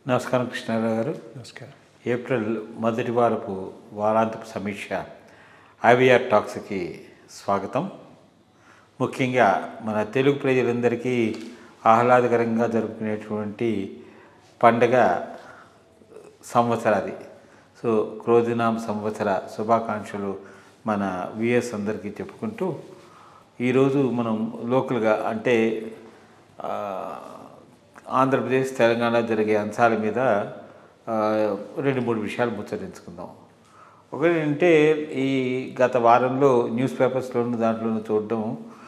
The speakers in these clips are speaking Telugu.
నమస్కారం కృష్ణారావు గారు నమస్కారం ఏప్రిల్ మొదటి వారపు వారాంతపు సమీక్ష ఐవీఆర్ టాక్స్కి స్వాగతం ముఖ్యంగా మన తెలుగు ప్రజలందరికీ ఆహ్లాదకరంగా జరుపుకునేటువంటి పండగ సంవత్సరాది సో క్రోధినాం సంవత్సర శుభాకాంక్షలు మన విఎస్ అందరికీ చెప్పుకుంటూ ఈరోజు మనం లోకల్గా అంటే ఆ, ఆంధ్రప్రదేశ్ తెలంగాణ జరిగే అంశాల మీద ఆ, రెండు మూడు విషయాలు ముచ్చరించుకుందాం ఒకటి అంటే ఈ గత వారంలో న్యూస్ పేపర్స్లోను దాంట్లోనూ చూడడం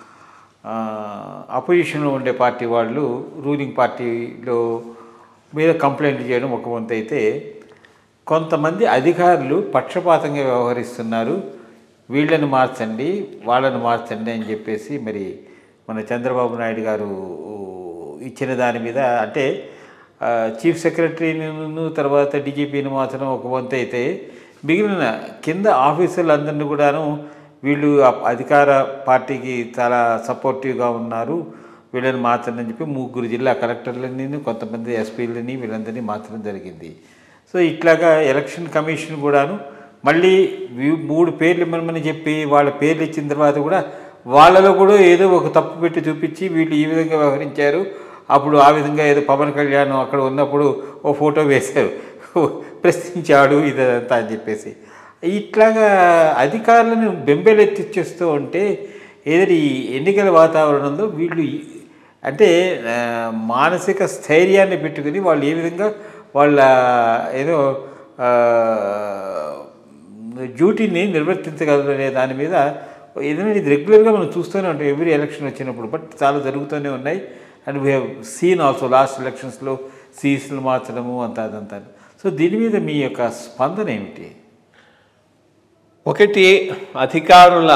అపోజిషన్లో ఉండే పార్టీ వాళ్ళు రూలింగ్ పార్టీలో మీద కంప్లైంట్ చేయడం ఒక వంతు అయితే కొంతమంది అధికారులు పక్షపాతంగా వ్యవహరిస్తున్నారు వీళ్ళని మార్చండి వాళ్ళని మార్చండి అని చెప్పేసి మరి మన చంద్రబాబు నాయుడు గారు ఇచ్చిన దాని మీద అంటే ఆ, చీఫ్ సెక్రటరీని తర్వాత డీజీపీని మార్చడం ఒక వంతు అయితే మిగిలిన కింద ఆఫీసర్లందరినీ కూడాను వీళ్ళు ఆ అధికార పార్టీకి చాలా సపోర్టివ్గా ఉన్నారు వీళ్ళని మార్చండి అని చెప్పి ముగ్గురు జిల్లా కలెక్టర్లని కొంతమంది ఎస్పీలని వీళ్ళందరినీ మార్చడం జరిగింది సో ఇట్లాగా ఎలక్షన్ కమిషన్ కూడాను మళ్ళీ వీ- మూడు పేర్లు ఇమ్మని చెప్పి వాళ్ళ పేర్లు ఇచ్చిన తర్వాత కూడా వాళ్ళలో కూడా ఏదో ఒక తప్పు పెట్టి చూపించి వీళ్ళు ఈ విధంగా వ్యవహరించారు అప్పుడు ఆ విధంగా ఏదో పవన్ కళ్యాణ్ అక్కడ ఉన్నప్పుడు ఓ ఫోటో వేశారు ప్రశ్నించాడు ఇదంతా అని చెప్పేసి ఇట్లాగా అధికారులను బెంబేలెత్తిచ్చేస్తూ ఉంటే ఏదైనా ఈ ఎన్నికల వాతావరణంలో వీళ్ళు ఈ- అంటే ఆ, మానసిక స్థైర్యాన్ని పెట్టుకుని వాళ్ళు ఏ విధంగా వాళ్ళ ఏదో ఆ, డ్యూటీని నిర్వర్తించగలరు అనే దాని మీద ఏదైనా ఇది రెగ్యులర్గా మనం చూస్తూనే ఉంటాం ఎవ్రీ ఎలక్షన్ వచ్చినప్పుడు బట్ చాలా జరుగుతూనే ఉన్నాయి and we have seen also last ఎలక్షన్స్లో సీస్లు మార్చడము అంతా అదంతా సో దీని మీద మీ యొక్క స్పందన ఏమిటి ఒకటి అధికారుల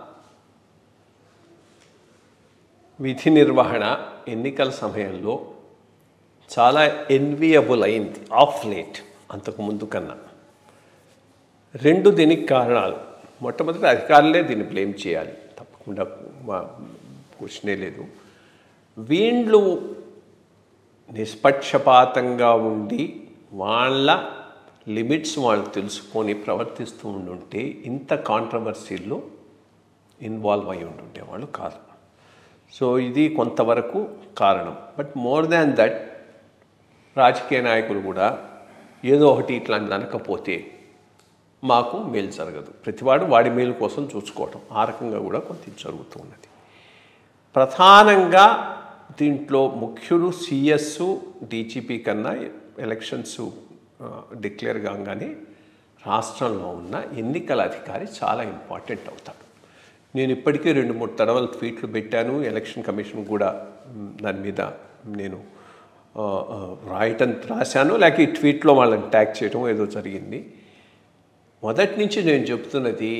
విధి నిర్వహణ ఎన్నికల సమయంలో చాలా ఎన్వియబుల్ అయింది ఆఫ్ లేట్ అంతకు ముందు కన్నా రెండు దీనికి కారణాలు మొట్టమొదటి అధికారులే దీన్ని బ్లేమ్ చేయాలి తప్పకుండా మా క్వశ్చనే లేదు వీళ్ళు నిష్పక్షపాతంగా ఉండి వాళ్ళ లిమిట్స్ వాళ్ళు తెలుసుకొని ప్రవర్తిస్తూ ఉండుంటే ఇంత కాంట్రవర్సీల్లో ఇన్వాల్వ్ అయి ఉండుండేవాళ్ళు కాదు సో ఇది కొంతవరకు కారణం బట్ మోర్ దాన్ దట్ రాజకీయ నాయకులు కూడా ఏదో ఒకటి ఇట్లాంటి అనకపోతే మాకు మేలు జరగదు ప్రతివాడు వాడి మేలు కోసం చూసుకోవటం ఆ రకంగా కూడా కొంత జరుగుతూ ఉన్నది ప్రధానంగా దీంట్లో ముఖ్యులు సిఎస్ డీజీపీ కన్నా ఎలక్షన్స్ డిక్లేర్ కాగానే రాష్ట్రంలో ఉన్న ఎన్నికల అధికారి చాలా ఇంపార్టెంట్ అవుతాడు నేను ఇప్పటికే రెండు మూడు తడవలు ట్వీట్లు పెట్టాను ఎలక్షన్ కమిషన్ కూడా మ్, దాని మీద నేను ఆ, ఆ, రాయటం రాశాను లేక ఈ ట్వీట్లో వాళ్ళని ట్యాగ్ చేయడం ఏదో జరిగింది మొదటి నుంచి నేను చెప్తున్నది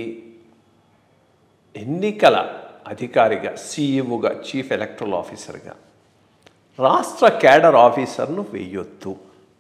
ఎన్నికల అధికారిగా సీఈఓగా చీఫ్ ఎలక్టరల్ ఆఫీసర్గా రాష్ట్ర క్యాడర్ ఆఫీసర్ను వెయ్యొద్దు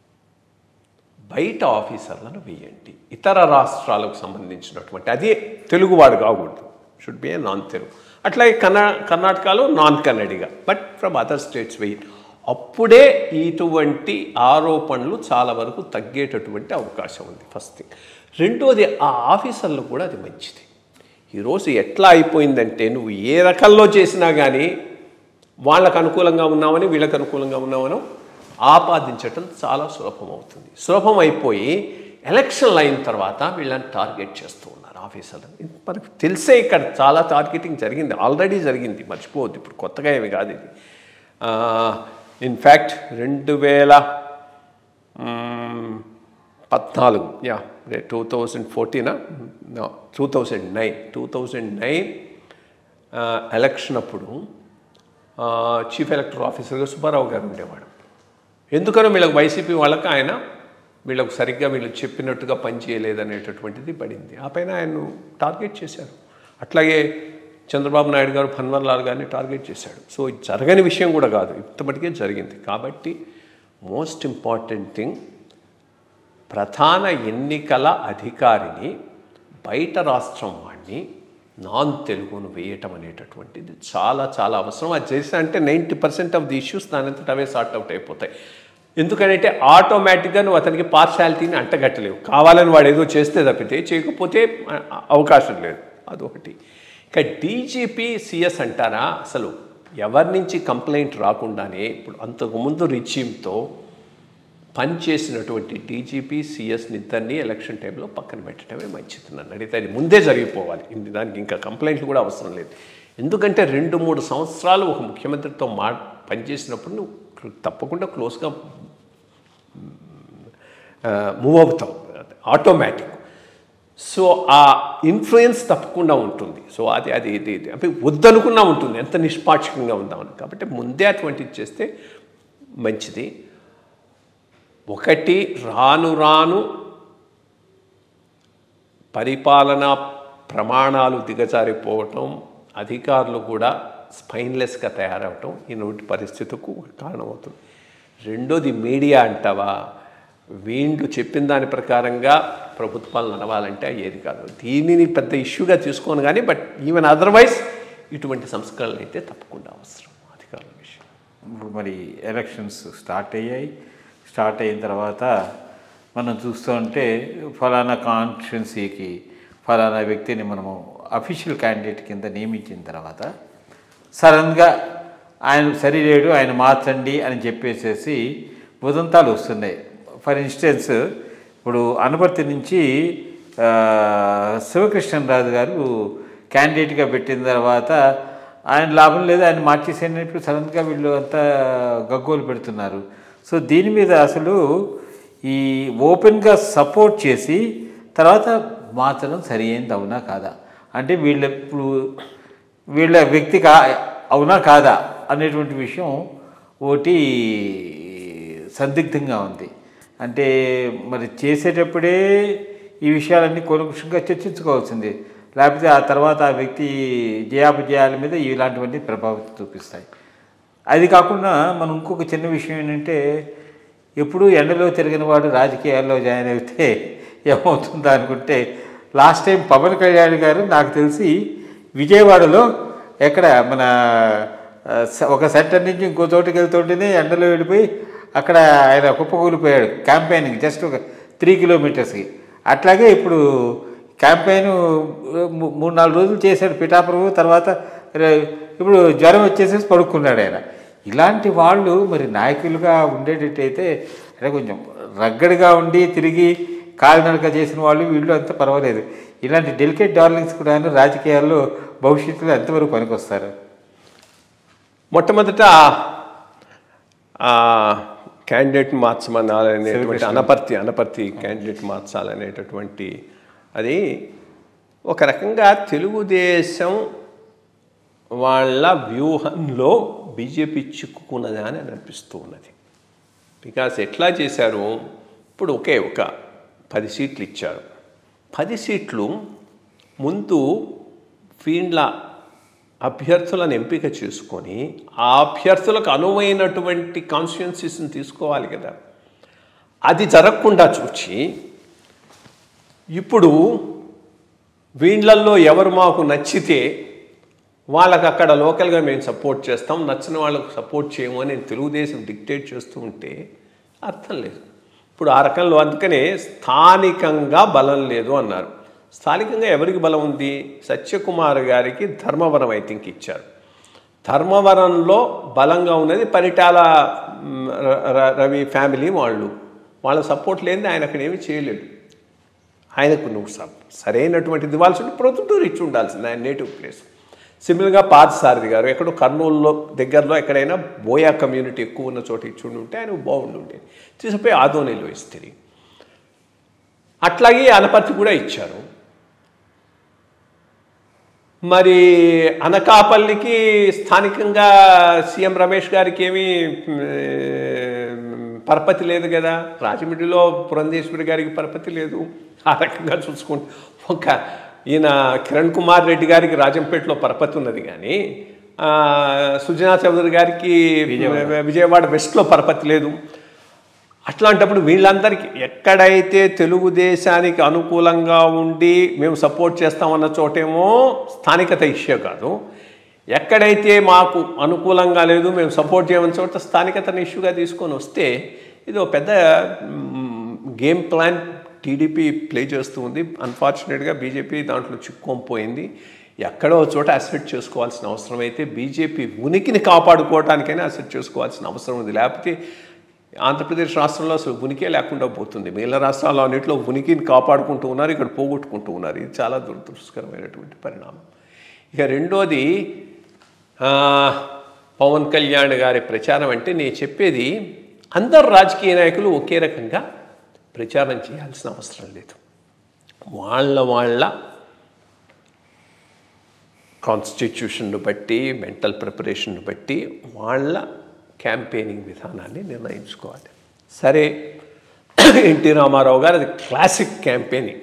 బయట ఆఫీసర్లను వేయండి ఇతర రాష్ట్రాలకు సంబంధించినటువంటి అదే తెలుగువాడు కాకూడదు should be a non Telugu అట్లాగే కన్నా కర్ణాటకలో non Kannadiga but from other states వేయండి అప్పుడే ఇటువంటి ఆరోపణలు చాలా వరకు తగ్గేటటువంటి అవకాశం ఉంది ఫస్ట్ థింగ్ రెండోది ఆ ఆఫీసర్లు కూడా అది మంచిది ఈరోజు ఎట్లా అయిపోయిందంటే నువ్వు ఏ రకంలో చేసినా కానీ వాళ్ళకు అనుకూలంగా ఉన్నామని వీళ్ళకి అనుకూలంగా ఉన్నామనో ఆపాదించటం చాలా సులభం అవుతుంది సులభం అయిపోయి ఎలక్షన్లు అయిన తర్వాత వీళ్ళని టార్గెట్ చేస్తూ ఉన్నారు ఆఫీసర్లు ఇది మనకు తెలిసే ఇక్కడ చాలా టార్గెటింగ్ జరిగింది ఆల్రెడీ జరిగింది మర్చిపోవద్దు ఇప్పుడు కొత్తగా ఏమి కాదు ఇది ఇన్ఫ్యాక్ట్ రెండు వేల మ్మ్, పద్నాలుగు యా టూ థౌజండ్ ఫోర్టీనా two thousand nine two thousand nine election అప్పుడు చీఫ్ ఎలక్టర్ ఆఫీసర్గా సుబ్బారావు గారు ఉండేవాడు ఎందుకనో వీళ్ళకి వైసీపీ వాళ్ళకి ఆయన వీళ్ళకు సరిగ్గా వీళ్ళు చెప్పినట్టుగా పనిచేయలేదనేటటువంటిది పడింది ఆ పైన ఆయన్ను టార్గెట్ చేశారు అట్లాగే చంద్రబాబు నాయుడు గారు ఫన్వర్లాల్ గారిని టార్గెట్ చేశాడు సో ఇది జరగని విషయం కూడా కాదు ఇంతమటికే జరిగింది కాబట్టి మోస్ట్ ఇంపార్టెంట్ థింగ్ ప్రధాన ఎన్నికల అధికారిని బయట రాష్ట్రం వాడిని నాన్ తెలుగును వేయటం అనేటటువంటిది చాలా చాలా అవసరం అది చేసా అంటే ninety percent of the issues దానంతట అవే సార్ట్ అవుట్ అయిపోతాయి ఎందుకంటే ఆటోమేటిక్గా నువ్వు అతనికి పార్షాలిటీని అంటగట్టలేవు కావాలని వాడు ఏదో చేస్తే తప్పితే చేయకపోతే అ- అవకాశం లేదు అదొకటి ఇక డీజీపీ సిఎస్ అంటారా అసలు ఎవరి నుంచి కంప్లైంట్ రాకుండానే ఇప్పుడు అంతకుముందు రిచీమ్తో పనిచేసినటువంటి డీజీపీ సిఎస్ ఇద్దరిని ఎలక్షన్ టైంలో పక్కన పెట్టడమే మంచిది నన్ను అడిగితే అది ముందే జరిగిపోవాలి ఇది దానికి ఇంకా కంప్లైంట్లు కూడా అవసరం లేదు ఎందుకంటే రెండు మూడు సంవత్సరాలు ఒక ముఖ్యమంత్రితో మా పనిచేసినప్పుడు నువ్వు తప్పకుండా క్లోజ్గా మూవ్ అవుతావు ఆటోమేటిక్ సో ఆ ఇన్ఫ్లుయెన్స్ తప్పకుండా ఉంటుంది సో అది అది ఇది ఇది అంటే వద్దనుకున్నా ఉంటుంది ఎంత నిష్పాక్షికంగా ఉందామని కాబట్టి ముందే అటువంటిది చేస్తే మంచిది ఒకటి రాను రాను పరిపాలనా ప్రమాణాలు దిగజారిపోవటం అధికారులు కూడా స్పైన్లెస్గా తయారవటం ఈనాటి పరిస్థితికి ఒక కారణమవుతుంది రెండోది మీడియా అంటావా వీళ్ళు చెప్పిన దాని ప్రకారంగా ప్రభుత్వాలు నడవాలంటే ఏది కాదు దీనిని పెద్ద ఇష్యూగా తీసుకోను కానీ బట్ ఈవెన్ అదర్వైజ్ ఇటువంటి సంస్కరణలు అయితే తప్పకుండా అవసరం అధికారుల విషయం ఇప్పుడు మరి ఎలక్షన్స్ స్టార్ట్ అయ్యాయి స్టార్ట్ అయిన తర్వాత మనం చూస్తూ ఉంటే ఫలానా కాన్స్టిట్యున్సీకి ఫలానా వ్యక్తిని మనము అఫీషియల్ క్యాండిడేట్ కింద నియమించిన తర్వాత సడన్గా ఆయన సరిలేడు ఆయన మార్చండి అని చెప్పేసేసి ఉదంతాలు వస్తున్నాయి ఫర్ ఇన్స్టెన్స్ ఇప్పుడు అనపర్తి నుంచి ఆ, శివకృష్ణరాజు గారు క్యాండిడేట్గా పెట్టిన తర్వాత ఆయన లాభం లేదు ఆయన మార్చేసేయండి ఇప్పుడు సడన్గా వీళ్ళు అంతా గగ్గోలు పెడుతున్నారు సో దీని మీద అసలు ఈ ఓపెన్గా సపోర్ట్ చేసి తర్వాత మార్చడం సరి అయింది అవునా కాదా అంటే వీళ్ళ ఇప్పుడు వీళ్ళ వ్యక్తి కా అవునా కాదా అనేటువంటి విషయం ఒకటి సందిగ్ధంగా ఉంది అంటే మరి చేసేటప్పుడే ఈ విషయాలన్నీ కొనుక్షంగా చర్చించుకోవాల్సింది లేకపోతే ఆ తర్వాత ఆ వ్యక్తి జయాపజయాల మీద ఇలాంటివన్నీ ప్రభావితం చూపిస్తాయి అది కాకుండా మనం ఇంకొక చిన్న విషయం ఏంటంటే ఎప్పుడూ ఎండలో తిరిగిన వాడు రాజకీయాల్లో జాయిన్ అయితే ఏమవుతుందో అనుకుంటే లాస్ట్ టైం పవన్ కళ్యాణ్ గారు నాకు తెలిసి విజయవాడలో ఎక్కడ మన ఆ, స- ఒక సెంటర్ నుంచి ఇంకో చోటుకి వెళ్తుంటేనే ఎండలో వెళ్ళిపోయి అక్కడ ఆయన కుప్పకూలిపోయాడు క్యాంపెయినింగ్ జస్ట్ ఒక త్రీ కిలోమీటర్స్కి అట్లాగే ఇప్పుడు క్యాంపెయిన్ మూ- మూడు నాలుగు రోజులు చేశాడు పిఠాపురం తర్వాత రే- ఇప్పుడు జ్వరం వచ్చేసేసి పడుకున్నాడు ఆయన ఇలాంటి వాళ్ళు మరి నాయకులుగా ఉండేటట్టయితే అంటే కొంచెం రగ్గడిగా ఉండి తిరిగి కాలినడక చేసిన వాళ్ళు వీళ్ళు అంతా పర్వాలేదు ఇలాంటి డెలికేట్ డార్లింగ్స్ కూడా రాజకీయాల్లో భవిష్యత్తులో ఎంతవరకు పనికొస్తారు మొట్టమొదట ఆ క్యాండిడేట్ మార్చమనాలనేటువంటి అనపర్తి అనపర్తి క్యాండిడేట్ మార్చాలనేటటువంటి అది ఒక రకంగా తెలుగుదేశం వాళ్ళ వ్యూహంలో బీజేపీ చిక్కుకున్నదా అని అనిపిస్తూ ఉన్నది బికాస్ ఎట్లా చేశారు ఇప్పుడు ఒకే ఒక పది సీట్లు ఇచ్చారు పది సీట్లు ముందు వీళ్ళ అభ్యర్థులను ఎంపిక చేసుకొని ఆ అభ్యర్థులకు అనువైనటువంటి కాన్స్టిట్యున్సీస్ని తీసుకోవాలి కదా అది జరగకుండా చూచి ఇప్పుడు వీళ్ళల్లో ఎవరు మాకు నచ్చితే వాళ్ళకి అక్కడ లోకల్గా మేము సపోర్ట్ చేస్తాం నచ్చిన వాళ్ళకు సపోర్ట్ చేయము అని తెలుగుదేశం డిక్టేట్ చేస్తూ ఉంటే అర్థం లేదు ఇప్పుడు ఆ రకంలో అందుకనే స్థానికంగా బలం లేదు అన్నారు స్థానికంగా ఎవరికి బలం ఉంది సత్యకుమార్ గారికి ధర్మవరం ఐ థింక్ ఇచ్చారు ధర్మవరంలో బలంగా ఉన్నది పరిటాల మ్, ర- ర- రవి ఫ్యామిలీ వాళ్ళు వాళ్ళ సపోర్ట్ లేనిది ఆయన అక్కడ ఏమీ చేయలేడు ఆయనకు నువ్వు స- సరైనటువంటిది ఇవ్వాల్సి ఉంటే ప్రొద్దుటూరు ఇచ్చి ఉండాల్సింది ఆయన నేటివ్ ప్లేస్ సిమిలర్గా పార్థసారథి గారు ఎక్కడో కర్నూలులో దగ్గరలో ఎక్కడైనా బోయా కమ్యూనిటీ ఎక్కువ ఉన్న చోట ఇచ్చి ఉండి ఉంటే ఆయన బాగుండుండే తీసుకుపోయి ఆదోనిలో ఇస్తుంది అట్లాగే అనపర్తి కూడా ఇచ్చారు మరి అనకాపల్లికి స్థానికంగా సీఎం రమేష్ గారికి ఏమీ మ్, పరపతి లేదు కదా రాజమండ్రిలో పురంధేశ్వరి గారికి పరపతి లేదు ఆ రకంగా చూసుకుంటే ఒక ఈయన కిరణ్ కుమార్ రెడ్డి గారికి రాజంపేటలో పరపతి ఉన్నది కానీ ఆ, సుజనా చౌదరి గారికి విజయవాడ వెస్ట్లో పరపతి లేదు అట్లాంటప్పుడు వీళ్ళందరికీ ఎక్కడైతే తెలుగుదేశానికి అనుకూలంగా ఉండి మేము సపోర్ట్ చేస్తామన్న చోటేమో స్థానికత ఇష్యూ కాదు ఎక్కడైతే మాకు అనుకూలంగా లేదు మేము సపోర్ట్ చేయమని చోట స్థానికతను ఇష్యూగా తీసుకొని వస్తే ఇది ఒక పెద్ద గేమ్ ప్లాన్ టీడీపీ ప్లే చేస్తూ ఉంది అన్ఫార్చునేట్గా బీజేపీ దాంట్లో చిక్కుకొని పోయింది ఎక్కడో ఒక చోట అసెట్ చేసుకోవాల్సిన అవసరం అయితే బీజేపీ ఉనికిని కాపాడుకోవడానికైనా అసెట్ చేసుకోవాల్సిన అవసరం ఉంది లేకపోతే ఆంధ్రప్రదేశ్ రాష్ట్రంలో అసలు ఉనికే లేకుండా పోతుంది మిగిలిన రాష్ట్రాల్లో అన్నింటిలో ఉనికిని కాపాడుకుంటూ ఉన్నారు ఇక్కడ పోగొట్టుకుంటూ ఉన్నారు ఇది చాలా దురదృష్టకరమైనటువంటి పరిణామం ఇక రెండోది ఆ, పవన్ కళ్యాణ్ గారి ప్రచారం అంటే నేను చెప్పేది అందరు రాజకీయ నాయకులు ఒకే రకంగా ప్రచారం చేయాల్సిన అవసరం లేదు వాళ్ళ వాళ్ళ కాన్స్టిట్యూషన్ను బట్టి మెంటల్ ప్రిపరేషన్ను బట్టి వాళ్ళ క్యాంపెయినింగ్ విధానాన్ని నిర్ణయించుకోవాలి సరే ఎన్టీ రామారావు గారు అది క్లాసిక్ క్యాంపెయినింగ్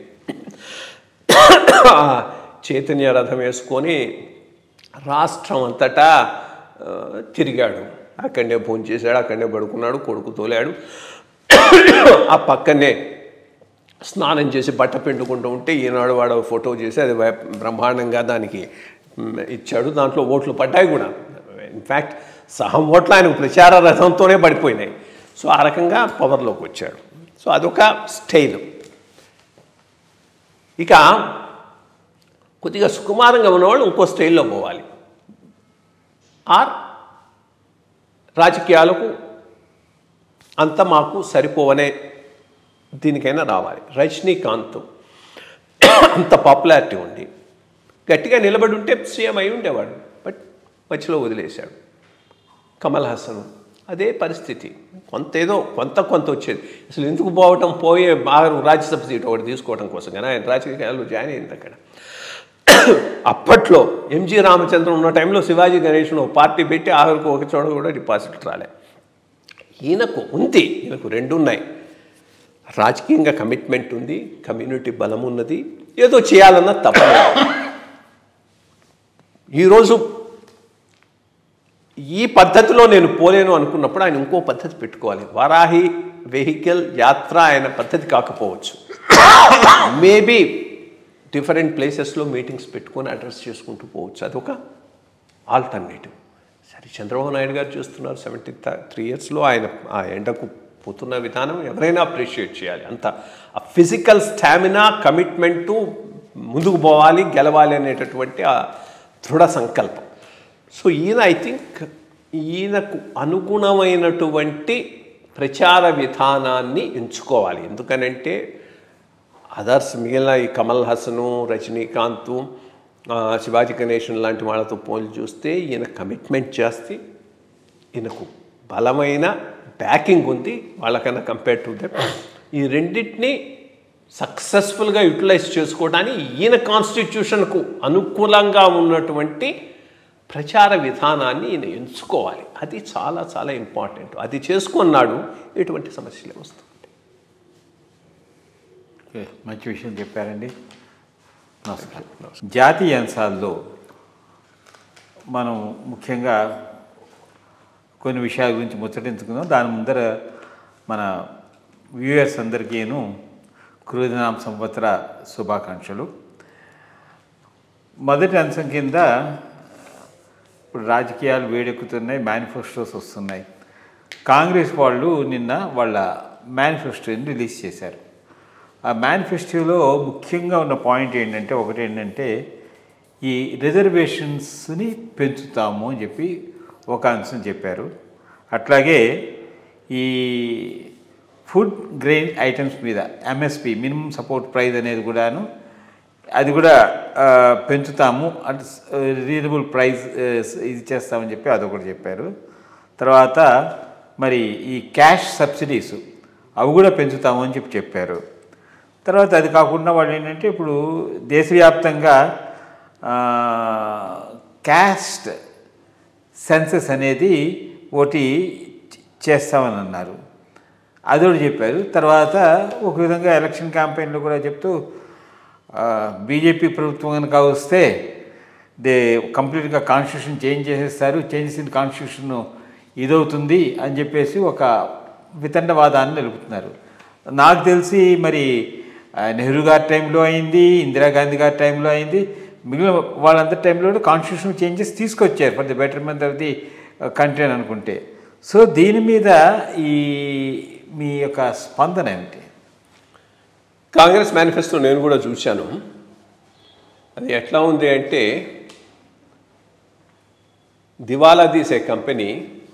చైతన్య రథం వేసుకొని రాష్ట్రం అంతటా ఆ, తిరిగాడు అక్కడనే భోజనం చేశాడు అక్కడనే పడుకున్నాడు కొడుకు తోలాడు ఆ పక్కనే స్నానం చేసి బట్ట పిండుకుంటూ ఉంటే ఈనాడు వాడు ఫోటో చేసి అది వై- బ్రహ్మాండంగా దానికి మ్, ఇచ్చాడు దాంట్లో ఓట్లు పడ్డాయి కూడా ఇన్ఫ్యాక్ట్ సహం ఓట్లు ఆయన ప్రచార రథంతోనే పడిపోయినాయి సో ఆ రకంగా పవర్లోకి వచ్చాడు సో అదొక స్టైల్ ఇక కొద్దిగా సుకుమారంగా ఉన్నవాళ్ళు ఇంకో స్టైల్లో పోవాలి ఆర్ రాజకీయాలకు అంత మాకు సరిపోవనే దీనికైనా రావాలి రజనీకాంత్ అంత పాపులారిటీ ఉంది గట్టిగా నిలబడి ఉంటే సీఎం అయి ఉండేవాడు బట్ మధ్యలో వదిలేశాడు కమల్ హాసన్ అదే పరిస్థితి కొంత ఏదో కొంత కొంత వచ్చేది అసలు ఎందుకు పోవటం పోయే బాగా రాజ్యసభ సీట్ ఒకటి తీసుకోవడం కోసం కానీ ఆయన రాజకీయాల్లో జాయిన్ అయింది అక్కడ అప్పట్లో ఎంజి రామచంద్రన్ ఉన్న టైంలో శివాజీ గణేష్ను ఒక పార్టీ పెట్టి ఆఖరికి ఒక చోట కూడా డిపాజిట్ రాలే ఈయనకు ఉంది ఈయనకు రెండు ఉన్నాయి రాజకీయంగా కమిట్మెంట్ ఉంది కమ్యూనిటీ బలం ఉన్నది ఏదో చేయాలన్న తప్పలేదు ఈరోజు ఈ పద్ధతిలో నేను పోలేను అనుకున్నప్పుడు ఆయన ఇంకో పద్ధతి పెట్టుకోవాలి వారాహి వెహికల్ యాత్ర ఆయన పద్ధతి కాకపోవచ్చు మేబీ డిఫరెంట్ ప్లేసెస్లో మీటింగ్స్ పెట్టుకొని అడ్రస్ చేసుకుంటూ పోవచ్చు అదొక ఆల్టర్నేటివ్ సరే చంద్రబాబు నాయుడు గారు చూస్తున్నారు సెవెంటీ త్రీ ఇయర్స్లో ఆయన ఆ ఎండకు పోతున్న విధానం ఎవరైనా అప్రిషియేట్ చేయాలి అంత ఆ ఫిజికల్ స్టామినా కమిట్మెంటు ముందుకు పోవాలి గెలవాలి అనేటటువంటి ఆ దృఢ సంకల్పం సో ఈయన ఐ థింక్ ఈయనకు అనుగుణమైనటువంటి ప్రచార విధానాన్ని ఎంచుకోవాలి ఎందుకనంటే అదర్స్ మిగిలిన ఈ కమల్ హాసను రజనీకాంత్ ఆ, శివాజీ గణేషన్ లాంటి వాళ్ళతో పోలి చూస్తే ఈయన కమిట్మెంట్ చేస్తే ఈయనకు బలమైన బ్యాకింగ్ ఉంది వాళ్ళకన్నా కంపేర్ టు దట్ ఈ రెండింటిని సక్సెస్ఫుల్గా యూటిలైజ్ చేసుకోవడానికి ఈయన కాన్స్టిట్యూషన్కు అనుకూలంగా ఉన్నటువంటి ప్రచార విధానాన్ని ఈయన ఎంచుకోవాలి అది చాలా చాలా ఇంపార్టెంట్ అది చేసుకున్నాడు ఎటువంటి సమస్యలే వస్తుంది ఓకే, మంచి విషయం చెప్పారండి నమస్కారం జాతీయ అంశాల్లో మనం ముఖ్యంగా కొన్ని విషయాల గురించి ముచ్చటించుకుందాం దాని ముందర మన వ్యూయర్స్ అందరికీను క్రూదినామ సంవత్సర శుభాకాంక్షలు మొదటి అంశం కింద ఇప్పుడు రాజకీయాలు వేడెక్కుతున్నాయి మేనిఫెస్టోస్ వస్తున్నాయి కాంగ్రెస్ వాళ్ళు నిన్న వాళ్ళ మేనిఫెస్టోని రిలీజ్ చేశారు ఆ మేనిఫెస్టోలో ముఖ్యంగా ఉన్న పాయింట్ ఏంటంటే ఒకటి ఏంటంటే ఈ రిజర్వేషన్స్ని పెంచుతాము అని చెప్పి ఒక అంశం చెప్పారు అట్లాగే ఈ ఫుడ్ గ్రెయిన్ ఐటమ్స్ మీద ఎంఎస్పి మినిమం సపోర్ట్ ప్రైస్ అనేది కూడాను అది కూడా ఆ, పెంచుతాము అంటే రీజనబుల్ ప్రైస్ ఇది చేస్తామని చెప్పి అదొకటి చెప్పారు తర్వాత మరి ఈ క్యాష్ సబ్సిడీస్ అవి కూడా పెంచుతాము అని చెప్పి చెప్పారు తర్వాత అది కాకుండా వాళ్ళు ఏంటంటే ఇప్పుడు దేశవ్యాప్తంగా క్యాస్ట్ సెన్సెస్ అనేది ఒకటి చేస్తామని అన్నారు అదొకటి చెప్పారు తర్వాత ఒక విధంగా ఎలక్షన్ క్యాంపెయిన్లో కూడా చెప్తూ బీజేపీ ప్రభుత్వం కనుక వస్తే దే కంప్లీట్గా కాన్స్టిట్యూషన్ చేంజ్ చేసేస్తారు చేంజ్ చేసిన కాన్స్టిట్యూషన్ ఇదవుతుంది అని చెప్పేసి ఒక వితండవాదాన్ని నిలుపుతున్నారు నాకు తెలిసి మరి ఆ, నెహ్రూ గారి టైంలో అయింది ఇందిరాగాంధీ గారి టైంలో అయింది మిగిలిన వాళ్ళందరి టైంలో కాన్స్టిట్యూషన్ చేంజెస్ తీసుకొచ్చారు for the betterment of the country అని అనుకుంటే సో దీని మీద ఈ మీ యొక్క స్పందన ఏమిటి కాంగ్రెస్ మేనిఫెస్టో నేను కూడా చూశాను అది ఎట్లా ఉంది అంటే దివాలా తీసే కంపెనీ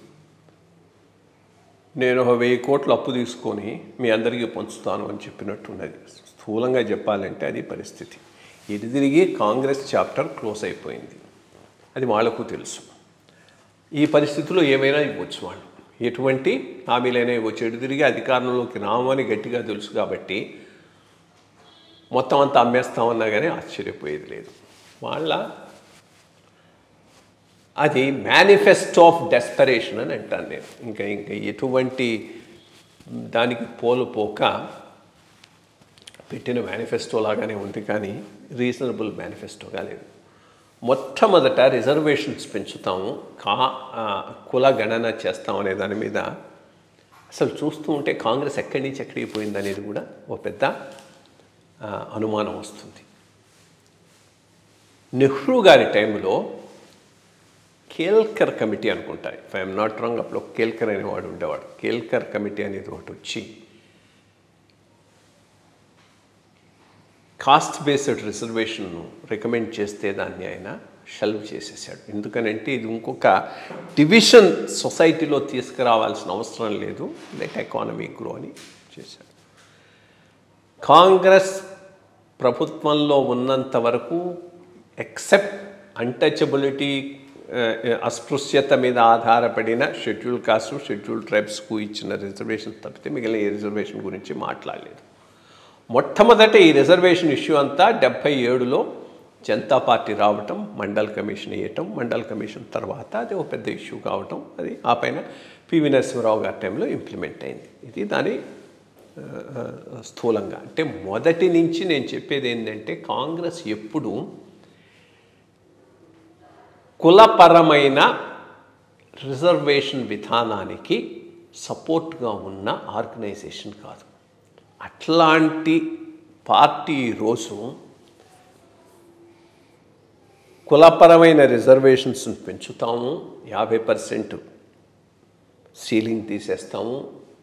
నేను ఒక వెయ్యి కోట్లు అప్పు తీసుకొని మీ అందరికీ పంచుతాను అని చెప్పినట్టున్నది స్థూలంగా చెప్పాలంటే అది పరిస్థితి ఇది తిరిగి కాంగ్రెస్ చాప్టర్ క్లోజ్ అయిపోయింది అది వాళ్లకు తెలుసు ఈ పరిస్థితుల్లో ఏమైనా ఇవ్వచ్చు వాళ్ళు ఎటువంటి హామీలైనా ఇవ్వచ్చు ఎటు తిరిగి అధికారంలోకి రామని గట్టిగా తెలుసు కాబట్టి మొత్తం అంతా అమ్మేస్తామన్నా కానీ ఆశ్చర్యపోయేది లేదు వాళ్ళ అది మేనిఫెస్టో ఆఫ్ డెస్పరేషన్ అని అంటాను నేను ఇంకా ఇంకా ఎటువంటి దానికి పోలుపోక పెట్టిన మేనిఫెస్టో లాగానే ఉంది కానీ రీజనబుల్ మేనిఫెస్టోగా లేదు మొట్టమొదట రిజర్వేషన్స్ పెంచుతాము కా ఆ, కుల గణన చేస్తాం అనే దాని మీద అసలు చూస్తూ ఉంటే కాంగ్రెస్ ఎక్కడి నుంచి ఎక్కడికి పోయింది అనేది కూడా ఒక పెద్ద ఆ, అనుమానం వస్తుంది నెహ్రూ గారి టైంలో కేల్కర్ కమిటీ అనుకుంటా ఇఫ్ ఐఎమ్ నాట్ రాంగ్ అప్పుడు ఒక కేల్కర్ అనేవాడు ఉండేవాడు కేల్కర్ కమిటీ అనేది ఒకటి వచ్చి కాస్ట్ బేస్డ్ రిజర్వేషన్ను రికమెండ్ చేస్తే దాన్ని ఆయన షెల్వ్ చేసేసాడు ఎందుకనంటే ఇది ఇంకొక డివిజన్ సొసైటీలో తీసుకురావాల్సిన అవసరం లేదు లెట్ ఎకానమీ గ్రో అని చేశాడు కాంగ్రెస్ ప్రభుత్వంలో ఉన్నంత వరకు ఎక్సెప్ట్ అన్టచబిలిటీ అస్పృశ్యత మీద ఆధారపడిన షెడ్యూల్ కాస్ట్ షెడ్యూల్ ట్రైబ్స్కు ఇచ్చిన రిజర్వేషన్ తప్పితే మిగిలిన ఏ రిజర్వేషన్ గురించి మాట్లాడలేదు మొట్టమొదట ఈ రిజర్వేషన్ ఇష్యూ అంతా డెబ్భై ఏడులో జనతా పార్టీ రావటం మండల్ కమిషన్ వేయటం మండల్ కమిషన్ తర్వాత అది ఒక పెద్ద ఇష్యూ కావటం అది ఆ పైన పివి నరసింహరావు గారి టైంలో ఇంప్లిమెంట్ అయింది ఇది దాని ఆ, ఆ, స్థూలంగా అంటే మొదటి నుంచి నేను చెప్పేది ఏంటంటే కాంగ్రెస్ ఎప్పుడు కులపరమైన రిజర్వేషన్ విధానానికి సపోర్ట్గా ఉన్న ఆర్గనైజేషన్ కాదు అట్లాంటి పార్టీ ఈరోజు కులపరమైన రిజర్వేషన్స్ని పెంచుతాము యాభై పర్సెంట్ సీలింగ్ తీసేస్తాము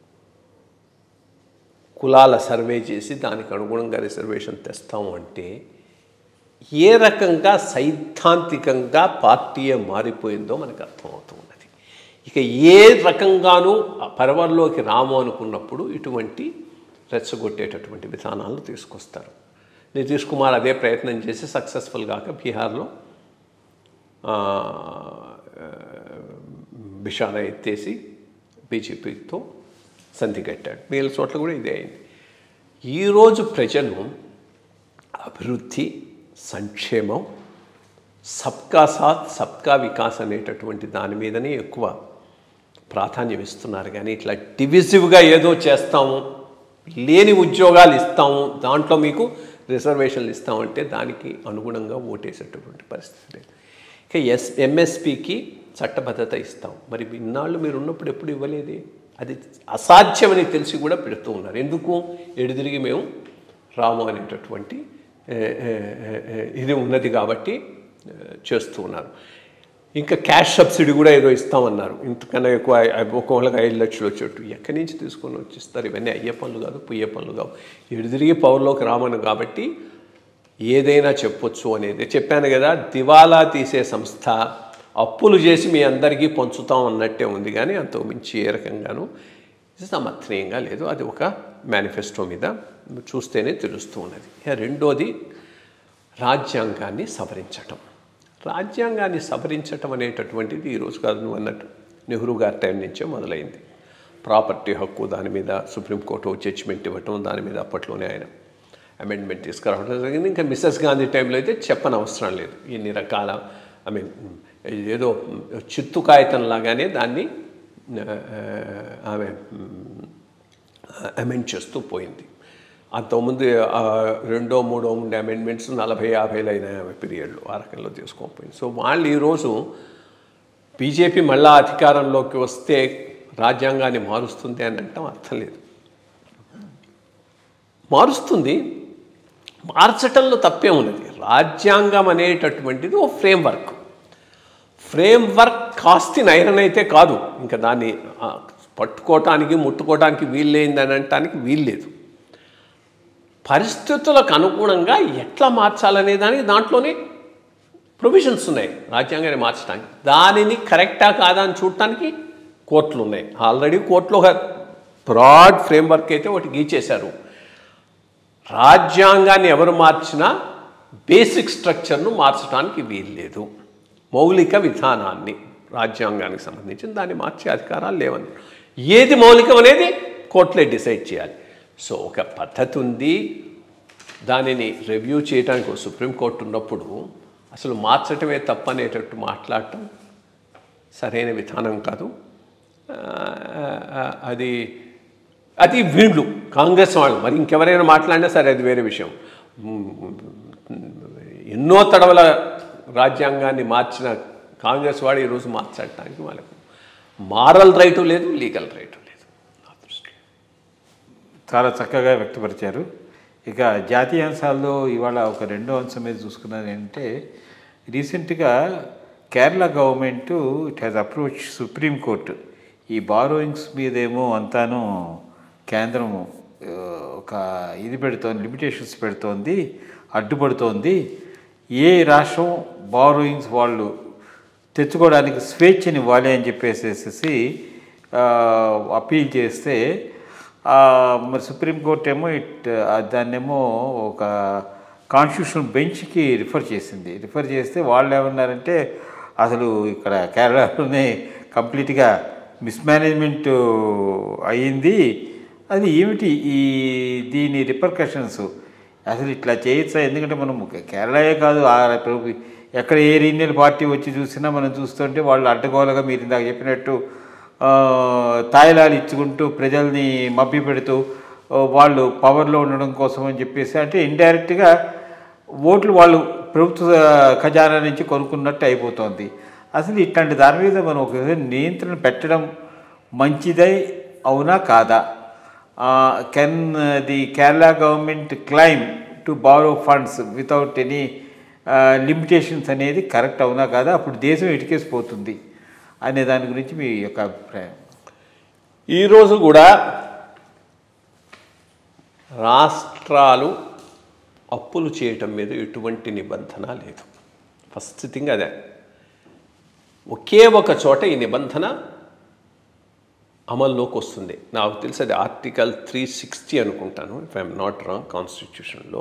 కులాల సర్వే చేసి దానికి అనుగుణంగా రిజర్వేషన్ తెస్తాము అంటే ఏ రకంగా సైద్ధాంతికంగా పార్టీ మారిపోయిందో మనకు అర్థమవుతూ ఉన్నది ఇక ఏ రకంగానూ ఆ పరవర్లోకి రాము అనుకున్నప్పుడు ఇటువంటి రెచ్చగొట్టేటటువంటి విధానాలను తీసుకొస్తారు నితీష్ కుమార్ అదే ప్రయత్నం చేసి సక్సెస్ఫుల్ కాక బీహార్లో ఆ, బిషార ఎత్తేసి బీజేపీతో సంధి కట్టాడు మిగిలిన చోట్ల కూడా ఇదే అయింది ఈరోజు ప్రజలు అభివృద్ధి సంక్షేమం సబ్కా సాత్ సబ్కా వికాస్ అనేటటువంటి దాని మీదనే ఎక్కువ ప్రాధాన్యం ఇస్తున్నారు కానీ ఇట్లా డివిజివ్గా ఏదో చేస్తాము లేని ఉద్యోగాలు ఇస్తాము దాంట్లో మీకు రిజర్వేషన్లు ఇస్తామంటే దానికి అనుగుణంగా ఓటేసేటటువంటి పరిస్థితి లేదు ఇక ఎస్ ఎంఎస్పికి చట్టబద్ధత ఇస్తాం మరి ఇన్నాళ్ళు మీరు ఉన్నప్పుడు ఎప్పుడు ఇవ్వలేదే అది అసాధ్యమని తెలిసి కూడా పెడుతూ ఉన్నారు ఎందుకు ఎడుదిరిగి మేము రాము అనేటటువంటి ఏ, ఏ, ఏ, ఏ, ఇది ఉన్నది కాబట్టి ఏ, చేస్తూ ఉన్నారు ఇంకా క్యాష్ సబ్సిడీ కూడా ఏదో ఇస్తామన్నారు ఇంతకన్నా ఎక్కువ ఐ- ఒక్కొక్కరికి ఐదు లక్షలు వచ్చేట్టు ఎక్కడి నుంచి తీసుకొని వచ్చిస్తారు ఇవన్నీ అయ్యే పనులు కాదు పుయ్యే పనులు కావు ఎడుదిరిగి పవర్లోకి రామను కాబట్టి ఏదైనా చెప్పొచ్చు అనేది చెప్పాను కదా దివాలా తీసే సంస్థ అప్పులు చేసి మీ అందరికీ పంచుతాం అన్నట్టే ఉంది కానీ అంతకు మించి ఏ రకంగానూ ఇది సమర్థనీయంగా లేదు అది ఒక మేనిఫెస్టో మీద చూస్తేనే తెలుస్తూ ఉన్నది ఇక రెండోది రాజ్యాంగాన్ని సవరించటం రాజ్యాంగాన్ని సవరించటం అనేటటువంటిది ఈరోజు కాదు నువ్వు అన్నట్టు నెహ్రూ గారి టైం నుంచే మొదలైంది ప్రాపర్టీ హక్కు దాని మీద సుప్రీంకోర్టు జడ్జిమెంట్ ఇవ్వటం దాని మీద అప్పట్లోనే ఆయన అమెండ్మెంట్ తీసుకురావడం జరిగింది ఇంకా మిస్సెస్ గాంధీ టైంలో అయితే చెప్పని అవసరం లేదు ఇన్ని రకాల ఐ మీన్ ఏదో చిత్తు కాగితం లాగానే దాన్ని ఆ, ఆమె అమెండ్ చేస్తూ పోయింది అంతకుముందు ఆ, రెండో మూడో ఉండే అమెండ్మెంట్స్ నలభై యాభైలు అయిన పీరియడ్లో ఆ రకంలో తీసుకోకపోయింది సో వాళ్ళు ఈరోజు బీజేపీ మళ్ళా అధికారంలోకి వస్తే రాజ్యాంగాన్ని మారుస్తుంది అని అంటాం అర్థం లేదు మారుస్తుంది మార్చటంలో తప్పే ఉన్నది రాజ్యాంగం అనేటటువంటిది ఓ ఫ్రేమ్వర్క్ ఫ్రేమ్వర్క్ కాస్తి నైరన్ అయితే కాదు ఇంకా దాన్ని ఆ, పట్టుకోవటానికి ముట్టుకోవటానికి వీల్లేందని అనటానికి వీల్లేదు పరిస్థితులకు అనుగుణంగా ఎట్లా మార్చాలనే దానికి దాంట్లోనే ప్రొవిజన్స్ ఉన్నాయి రాజ్యాంగాన్ని మార్చడానికి దానిని కరెక్టా కాదా అని చూడటానికి కోర్టులు ఉన్నాయి ఆల్రెడీ కోర్టులో ఒక బ్రాడ్ ఫ్రేమ్వర్క్ అయితే ఒకటి గీచేశారు రాజ్యాంగాన్ని ఎవరు మార్చినా బేసిక్ స్ట్రక్చర్ను మార్చడానికి వీల్లేదు మౌలిక విధానాన్ని రాజ్యాంగానికి సంబంధించి దాన్ని మార్చే అధికారాలు లేవని ఏది మౌలికం అనేది కోర్టులే డిసైడ్ చేయాలి సో ఒక పద్ధతి ఉంది దానిని రివ్యూ చేయడానికి ఒక సుప్రీంకోర్టు ఉన్నప్పుడు అసలు మార్చటమే తప్పనేటట్టు మాట్లాడటం సరైన విధానం కాదు ఆ, ఆ, అది అది వీళ్ళు కాంగ్రెస్ వాళ్ళు మరి ఇంకెవరైనా మాట్లాడినా సరే అది వేరే విషయం ఎన్నో తడవల రాజ్యాంగాన్ని మార్చిన కాంగ్రెస్ వాడు ఈరోజు మార్చడానికి వాళ్ళకు మారల్ రైటు లేదు లీగల్ రైటు లేదు నా దృష్టిలో చాలా చక్కగా వ్యక్తపరిచారు ఇక జాతీయ అంశాల్లో ఇవాళ ఒక రెండో అంశం మీద చూసుకున్నది ఏంటంటే రీసెంట్గా Kerala government it has approach supreme court ఈ బారోయింగ్స్ మీదేమో అంతాను కేంద్రం ఆ, ఒక ఇది పెడుతోంది లిమిటేషన్స్ పెడుతోంది అడ్డుపడుతోంది ఏ రాష్ట్రం బారోయింగ్స్ వాళ్ళు తెచ్చుకోవడానికి స్వేచ్ఛని ఇవ్వాలి అని చెప్పేసేసి అప్పీల్ చేస్తే ఆ, మరి సుప్రీంకోర్టు ఏమో ఇట్ ఆ, దాన్నేమో ఒక కాన్స్టిట్యూషన్ బెంచ్కి రిఫర్ చేసింది రిఫర్ చేస్తే వాళ్ళు ఏమన్నారంటే అసలు ఇక్కడ కేరళలోనే కంప్లీట్గా మిస్మేనేజ్మెంట్ అయ్యింది అది ఏమిటి ఈ దీని రిపర్కషన్స్ అసలు ఇట్లా చేయొచ్చా ఎందుకంటే మనం కేరళయే కాదు ఆ ప్రభు- ఎక్కడ ఏ రీనియల్ పార్టీ వచ్చి చూసినా మనం చూస్తుంటే వాళ్ళు అడ్డగోలుగా మీరు ఇందాక చెప్పినట్టు ఆ, తాయిలాలు ఇచ్చుకుంటూ ప్రజల్ని మభ్య పెడుతూ ఆ, వాళ్ళు పవర్లో ఉండడం కోసం అని చెప్పేసి అంటే ఇండైరెక్ట్గా ఓట్లు వాళ్ళు ప్రభుత్వ ఖజానా నుంచి కొనుక్కున్నట్టు అయిపోతుంది అసలు ఇట్లాంటి దాని మీద మనం ఒక నియంత్రణ పెట్టడం మంచిదై అవునా కాదా can the Kerala government claim to borrow funds without any limitations అనేది కరెక్ట్ అవునా కాదా అప్పుడు దేశం ఇటుకేసిపోతుంది అనే దాని గురించి మీ యొక్క అభిప్రాయం ఈరోజు కూడా రాష్ట్రాలు అప్పులు చేయటం మీద ఎటువంటి నిబంధన లేదు ఫస్ట్ థింగ్ అదే ఒకే ఒక చోట ఈ నిబంధన అమల్లోకి వస్తుంది నాకు తెలిసి అది ఆర్టికల్ త్రీ సిక్స్టీ అనుకుంటాను ఇఫ్ ఐఎమ్ నాట్ రాంగ్ కాన్స్టిట్యూషన్లో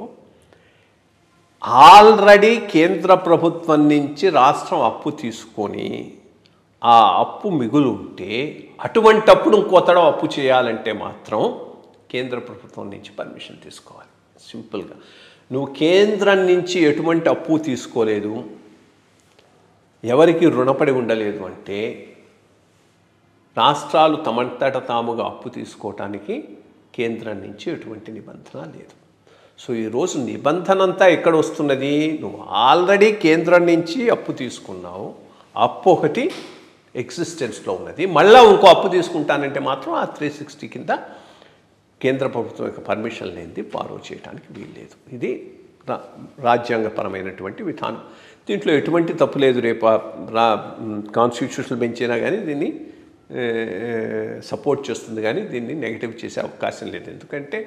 ఆల్రెడీ కేంద్ర ప్రభుత్వం నుంచి రాష్ట్రం అప్పు తీసుకొని ఆ అప్పు మిగులు ఉంటే అటువంటి అప్పుడు ఇంకొతడం అప్పు చేయాలంటే మాత్రం కేంద్ర ప్రభుత్వం నుంచి పర్మిషన్ తీసుకోవాలి సింపుల్గా నువ్వు కేంద్రం నుంచి ఎటువంటి అప్పు తీసుకోలేదు ఎవరికి రుణపడి ఉండలేదు అంటే రాష్ట్రాలు తమంతట తాముగా అప్పు తీసుకోవటానికి కేంద్రం నుంచి ఎటువంటి నిబంధన లేదు సో ఈరోజు నిబంధన అంతా ఎక్కడ వస్తున్నది నువ్వు ఆల్రెడీ కేంద్రం నుంచి అప్పు తీసుకున్నావు అప్పు ఒకటి ఎగ్జిస్టెన్స్లో ఉన్నది మళ్ళీ ఇంకో అప్పు తీసుకుంటానంటే మాత్రం ఆ త్రీ సిక్స్టీ కింద కేంద్ర ప్రభుత్వం యొక్క పర్మిషన్ లేనిది బారో చేయడానికి వీల్లేదు ఇది రా రాజ్యాంగపరమైనటువంటి విధానం దీంట్లో ఎటువంటి తప్పు లేదు రేపు ఆ రా కాన్స్టిట్యూషనల్ బెంచ్ అయినా కానీ దీన్ని సపోర్ట్ చేస్తుంది కానీ దీన్ని నెగిటివ్ చేసే అవకాశం లేదు ఎందుకంటే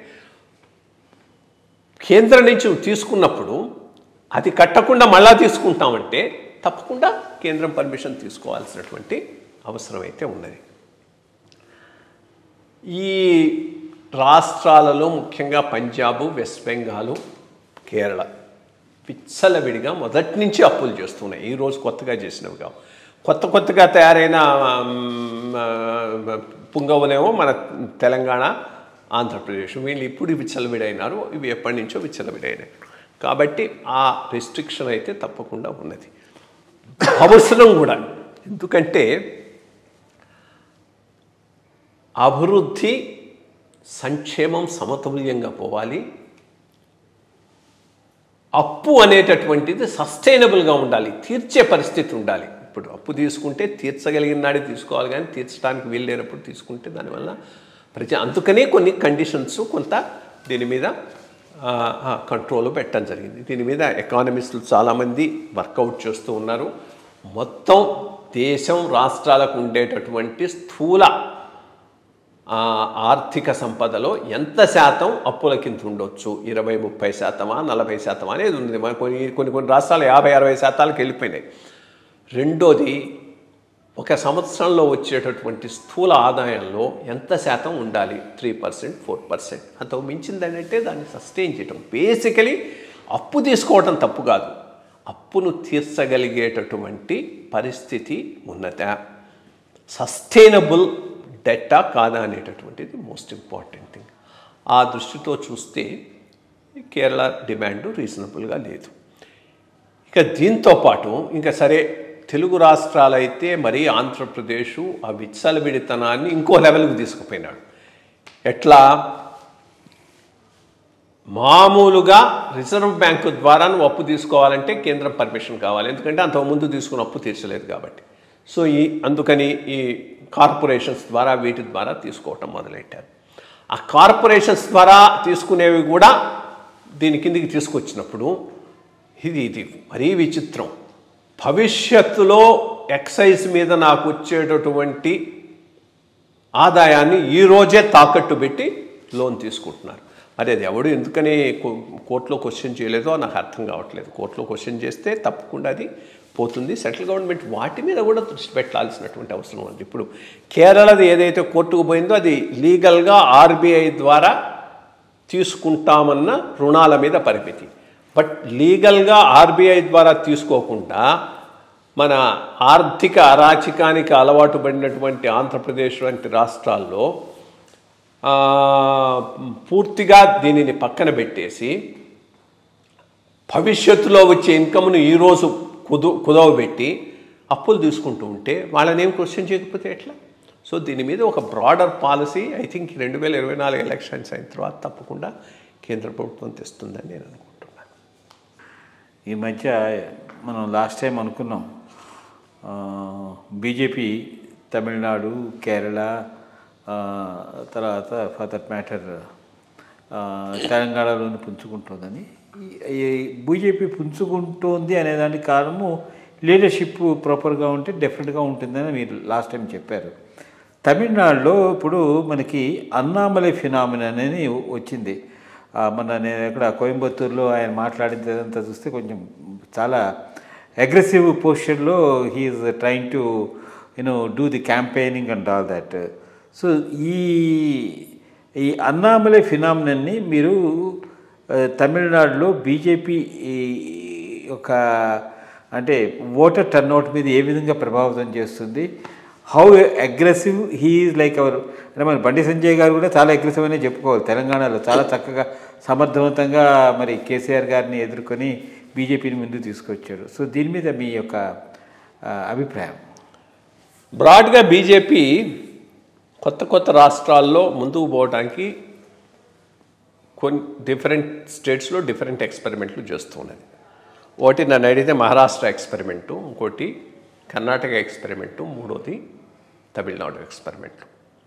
కేంద్రం నుంచి తీసుకున్నప్పుడు అది కట్టకుండా మళ్ళా తీసుకుంటామంటే తప్పకుండా కేంద్రం పర్మిషన్ తీసుకోవాల్సినటువంటి అవసరం అయితే ఉన్నది ఈ రాష్ట్రాలలో ముఖ్యంగా పంజాబ్ వెస్ట్ బెంగాల్ కేరళ విచ్చలవిడిగా మొదటి నుంచి అప్పులు చేస్తున్నాయి ఈరోజు కొత్తగా చేసినవి కావు కొత్త కొత్తగా తయారైన ఆమ్, ఆ, పుంగవులేమో మన తెలంగాణ ఆంధ్రప్రదేశ్ వీళ్ళు ఇప్పుడు విచ్చలవిడైనారు ఇవి ఎప్పటి నుంచో విచ్చలవిడైనాయి కాబట్టి ఆ రెస్ట్రిక్షన్ అయితే తప్పకుండా ఉన్నది అవసరం కూడా ఎందుకంటే అభివృద్ధి సంక్షేమం సమతుల్యంగా పోవాలి అప్పు అనేటటువంటిది సస్టైనబుల్గా ఉండాలి తీర్చే పరిస్థితి ఉండాలి ఇప్పుడు అప్పు తీసుకుంటే తీర్చగలిగిన నాడే తీసుకోవాలి కానీ తీర్చడానికి వీలు లేనప్పుడు తీసుకుంటే దానివల్ల ప్రజ అందుకనే కొన్ని కండిషన్స్ కొంత దీని మీద కంట్రోల్ పెట్టడం జరిగింది దీని మీద ఎకానమిస్టులు చాలామంది వర్కౌట్ చేస్తూ ఉన్నారు మొత్తం దేశం రాష్ట్రాలకు ఉండేటటువంటి స్థూల ఆ, ఆర్థిక సంపదలో ఎంత శాతం అప్పుల కింద ఉండొచ్చు ఇరవై ముప్పై శాతమా నలభై శాతమా అనేది ఉంది మన కొన్ని కొన్ని కొన్ని రాష్ట్రాలు యాభై అరవై శాతాలకు వెళ్ళిపోయినాయి రెండోది ఒక సంవత్సరంలో వచ్చేటటువంటి స్థూల ఆదాయంలో ఎంత శాతం ఉండాలి త్రీ పర్సెంట్ ఫోర్ పర్సెంట్ అంతకు మించిందంటే దాన్ని సస్టైన్ చేయటం బేసికలీ అప్పు తీసుకోవటం తప్పు కాదు అప్పును తీర్చగలిగేటటువంటి పరిస్థితి ఉన్నదా సస్టైనబుల్ డెట్టా కాదా అనేటటువంటిది మోస్ట్ ఇంపార్టెంట్ థింగ్ ఆ దృష్టితో చూస్తే కేరళ డిమాండ్ రీజనబుల్గా లేదు ఇక దీంతో పాటు ఇంకా సరే తెలుగు రాష్ట్రాలైతే మరీ ఆంధ్రప్రదేశ్ ఆ విచ్చలవిడితనాన్ని ఇంకో లెవెల్కి తీసుకుపోయినాడు ఎట్లా మామూలుగా రిజర్వ్ బ్యాంకు ద్వారా నువ్వు అప్పు తీసుకోవాలంటే కేంద్రం పర్మిషన్ కావాలి ఎందుకంటే అంతకుముందు తీసుకున్న అప్పు తీర్చలేదు కాబట్టి సో ఈ అందుకని ఈ కార్పొరేషన్స్ ద్వారా వీటి ద్వారా తీసుకోవటం మొదలెట్టారు ఆ కార్పొరేషన్స్ ద్వారా తీసుకునేవి కూడా దీని కిందికి తీసుకొచ్చినప్పుడు ఇది ఇది మరీ విచిత్రం భవిష్యత్తులో ఎక్సైజ్ మీద నాకు వచ్చేటటువంటి ఆదాయాన్ని ఈ రోజే తాకట్టు పెట్టి లోన్ తీసుకుంటున్నారు మరి అది ఎవడు ఎందుకని కో- కోర్టులో క్వశ్చన్ చేయలేదో నాకు అర్థం కావట్లేదు కోర్టులో క్వశ్చన్ చేస్తే తప్పకుండా అది పోతుంది సెంట్రల్ గవర్నమెంట్ వాటి మీద కూడా దృష్టి పెట్టాల్సినటువంటి అవసరం ఉంది ఇప్పుడు కేరళది ఏదైతే కోర్టుకు పోయిందో అది లీగల్గా ఆర్బీఐ ద్వారా తీసుకుంటామన్న రుణాల మీద పరిమితి బట్ లీగల్గా ఆర్బీఐ ద్వారా తీసుకోకుండా మన ఆర్థిక అరాచకానికి అలవాటు పడినటువంటి ఆంధ్రప్రదేశ్ వంటి రాష్ట్రాల్లో ఆ, పూర్తిగా దీనిని పక్కన పెట్టేసి భవిష్యత్తులో వచ్చే ఇన్కమ్ను ఈరోజు కుదు కుదవబెట్టి అప్పులు తీసుకుంటూ ఉంటే వాళ్ళని ఏం క్వశ్చన్ చేయకపోతే ఎట్లా సో దీని మీద ఒక బ్రాడర్ పాలసీ ఐ థింక్ రెండు వేల ఇరవై నాలుగు ఎలక్షన్స్ అయిన తర్వాత తప్పకుండా కేంద్ర ప్రభుత్వం తెస్తుందని నేను అనుకుంటున్నాను ఈ మధ్య మనం లాస్ట్ టైం అనుకున్నాం బీజేపీ తమిళనాడు కేరళ ఆ, తర్వాత ఫర్ దట్ మ్యాటర్ తెలంగాణలోని పుంజుకుంటుందని ఈ- ఈ బీజేపీ పుంజుకుంటోంది అనేదానికి కారణము లీడర్షిప్ ప్రాపర్గా ఉంటే డెఫినెట్గా ఉంటుందని మీరు లాస్ట్ టైం చెప్పారు తమిళనాడులో ఇప్పుడు మనకి అన్నామలై ఫినామినా అనేది వచ్చింది ఆ, మన నేను ఎక్కడ కోయంబత్తూరులో ఆయన మాట్లాడిందంతా చూస్తే కొంచెం చాలా అగ్రెసివ్ పొజిషన్లో he's trying to you know do the campaigning and all that so ఈ ఈ అన్నామలై ఫినామినన్ని మీరు ఆ, తమిళనాడులో బీజేపీ ఒక అంటే ఓటర్ టర్న్అవుట్ మీద ఏ విధంగా ప్రభావితం చేస్తుంది how aggressive he's like our అంటే మన బండి సంజయ్ గారు కూడా చాలా అగ్రెసివ్ అనే చెప్పుకోవాలి తెలంగాణలో చాలా చక్కగా సమర్థవంతంగా మరి కేసీఆర్ గారిని ఎదుర్కొని బీజేపీని ముందుకు తీసుకొచ్చాడు సో దీని మీద మీ యొక్క ఆ, అభిప్రాయం బ్రాడ్గా బీజేపీ కొత్త కొత్త రాష్ట్రాల్లో ముందుకు పోవడానికి కొన్ని డిఫరెంట్ స్టేట్స్లో డిఫరెంట్ ఎక్స్పెరిమెంట్లు చేస్తూ ఉన్నది ఒకటి నన్ను అడిగితే మహారాష్ట్ర ఎక్స్పెరిమెంటు ఇంకోటి కర్ణాటక ఎక్స్పెరిమెంటు మూడోది తమిళనాడు ఎక్స్పెరిమెంటు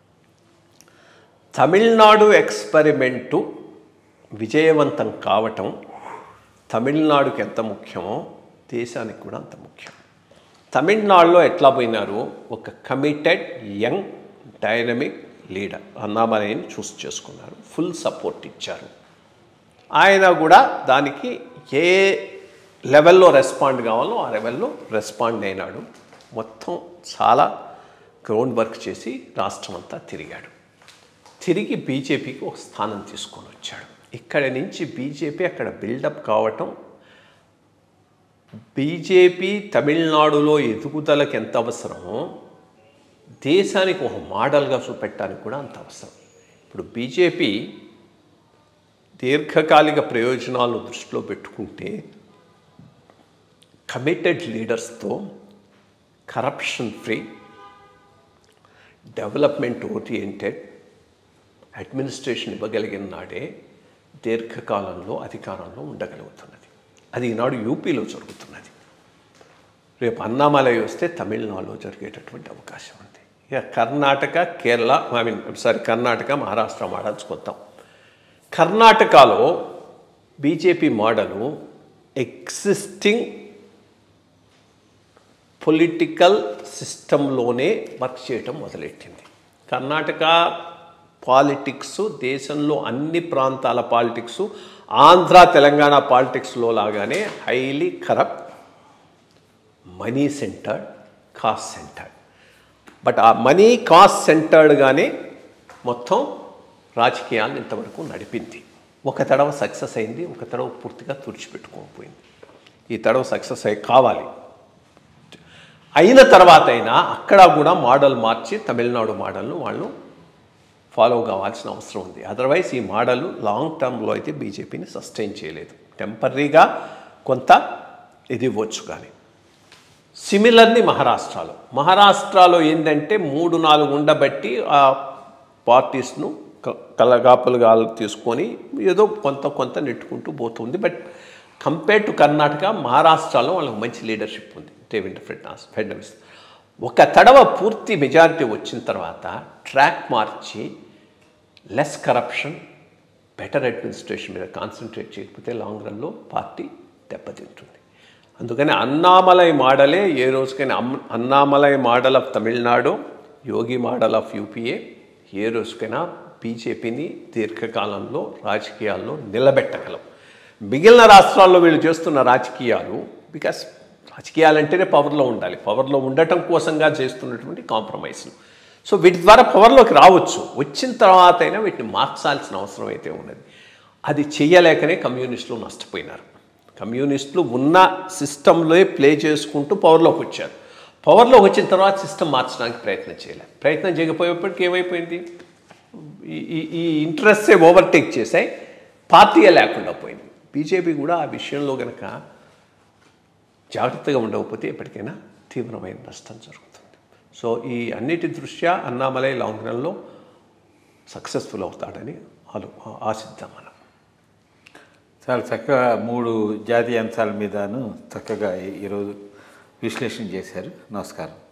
తమిళనాడు ఎక్స్పెరిమెంటు విజయవంతం కావటం తమిళనాడుకి ఎంత ముఖ్యమో దేశానికి కూడా అంత ముఖ్యం తమిళనాడులో ఎట్లా పోయినారు ఒక కమిటెడ్ యంగ్ డైనమిక్ లీడర్ అన్నామలైని చూస్ చేసుకున్నారు ఫుల్ సపోర్ట్ ఇచ్చారు ఆయన కూడా దానికి ఏ లెవెల్లో రెస్పాండ్ కావాలో ఆ లెవెల్లో రెస్పాండ్ అయినాడు మొత్తం చాలా గ్రౌండ్ వర్క్ చేసి రాష్ట్రం అంతా తిరిగాడు తిరిగి బీజేపీకి ఒక స్థానం తీసుకొని వచ్చాడు ఇక్కడ నుంచి బీజేపీ అక్కడ బిల్డప్ కావటం బీజేపీ తమిళనాడులో ఎదుగుదలకు ఎంత అవసరమో దేశానికి ఒక మోడల్గా చూపెట్టడానికి కూడా అంత అవసరం ఇప్పుడు బీజేపీ దీర్ఘకాలిక ప్రయోజనాలను దృష్టిలో పెట్టుకుంటే కమిటెడ్ లీడర్స్తో corruption free development oriented administration ఇవ్వగలిగిన నాడే దీర్ఘకాలంలో అధికారంలో ఉండగలుగుతున్నది అది ఈనాడు యూపీలో జరుగుతున్నది రేపు అన్నామలై వస్తే తమిళనాడులో జరిగేటటువంటి అవకాశం ఉంది ఇక Karnataka Kerala I mean sorry Karnataka Maharashtra models కొద్దాం కర్ణాటకలో బీజేపీ మోడలు ఎగ్జిస్టింగ్ పొలిటికల్ సిస్టంలోనే వర్క్ చేయటం మొదలెట్టింది కర్ణాటక పాలిటిక్స్ దేశంలో అన్ని ప్రాంతాల పాలిటిక్స్ ఆంధ్ర తెలంగాణ పాలిటిక్స్లో లాగానే highly corrupt money centered caste centered but ఆ మనీ కాస్ట్ సెంటర్డ్గానే మొత్తం రాజకీయాలను ఇంతవరకు నడిపింది ఒక తడవ సక్సెస్ అయింది ఒక తడవ పూర్తిగా తుడిచిపెట్టుకోకపోయింది ఈ తడవ సక్సెస్ అయి కావాలి అయిన తర్వాత అయినా అక్కడ కూడా మోడల్ మార్చి తమిళనాడు మోడల్ను వాళ్ళు ఫాలో కావాల్సిన అవసరం ఉంది అదర్వైజ్ ఈ మోడల్ లాంగ్ టర్మ్లో అయితే బీజేపీని సస్టైన్ చేయలేదు టెంపరీగా కొంత ఇది ఇవ్వచ్చు కానీ సిమిలర్ని మహారాష్ట్రలో మహారాష్ట్రలో ఏంటంటే మూడు నాలుగు ఉండబట్టి ఆ పార్టీస్ను క- కలగాపులుగా తీసుకొని ఏదో కొంత కొంత నెట్టుకుంటూ పోతుంది బట్ కంపేర్ టు కర్ణాటక మహారాష్ట్రలో వాళ్ళకి మంచి లీడర్షిప్ ఉంది దేవేంద్ర ఫడ్నాస్ ఫడ్నవీస్ ఒక తడవ పూర్తి మెజారిటీ వచ్చిన తర్వాత ట్రాక్ మార్చి లెస్ కరప్షన్ బెటర్ అడ్మినిస్ట్రేషన్ మీద కాన్సన్ట్రేట్ చేయకపోతే లాంగ్ రన్లో పార్టీ దెబ్బతింటుంది అందుకని అన్నామలై మోడలే ఏ రోజుకైనా um Annamalai model of Tamil Nadu Yogi model of UPA ఏ రోజుకైనా బీజేపీని దీర్ఘకాలంలో రాజకీయాల్లో నిలబెట్టగలం మిగిలిన రాష్ట్రాల్లో వీళ్ళు చేస్తున్న రాజకీయాలు బికాస్ రాజకీయాలంటేనే పవర్లో ఉండాలి పవర్లో ఉండటం కోసంగా చేస్తున్నటువంటి కాంప్రమైజ్లు సో వీటి ద్వారా పవర్లోకి రావచ్చు వచ్చిన తర్వాత అయినా వీటిని మార్చాల్సిన అవసరం అయితే ఉన్నది అది చేయలేకనే కమ్యూనిస్టులు నష్టపోయినారు కమ్యూనిస్టులు ఉన్న సిస్టంలో ప్లే చేసుకుంటూ పవర్లోకి వచ్చారు పవర్లోకి వచ్చిన తర్వాత సిస్టమ్ మార్చడానికి ప్రయత్నం చేయలేదు ప్రయత్నం చేయకపోయేప్పటికి ఏమైపోయింది ఈ- ఈ ఈ ఇంట్రెస్టే ఓవర్టేక్ చేశాయి పార్టీయే లేకుండా పోయింది బీజేపీ కూడా ఆ విషయంలో కనుక జాగ్రత్తగా ఉండకపోతే ఎప్పటికైనా తీవ్రమైన నష్టం జరుగుతుంది సో ఈ అన్నిటి దృష్ట్యా అన్నామలై లాంగ్ రన్లో సక్సెస్ఫుల్ అవుతాడని ఆలో ఆశిద్దాం మనం చాలా చక్కగా మూడు జాతీయ అంశాల మీదను చక్కగా ఈ- ఈరోజు విశ్లేషణ చేశారు నమస్కారం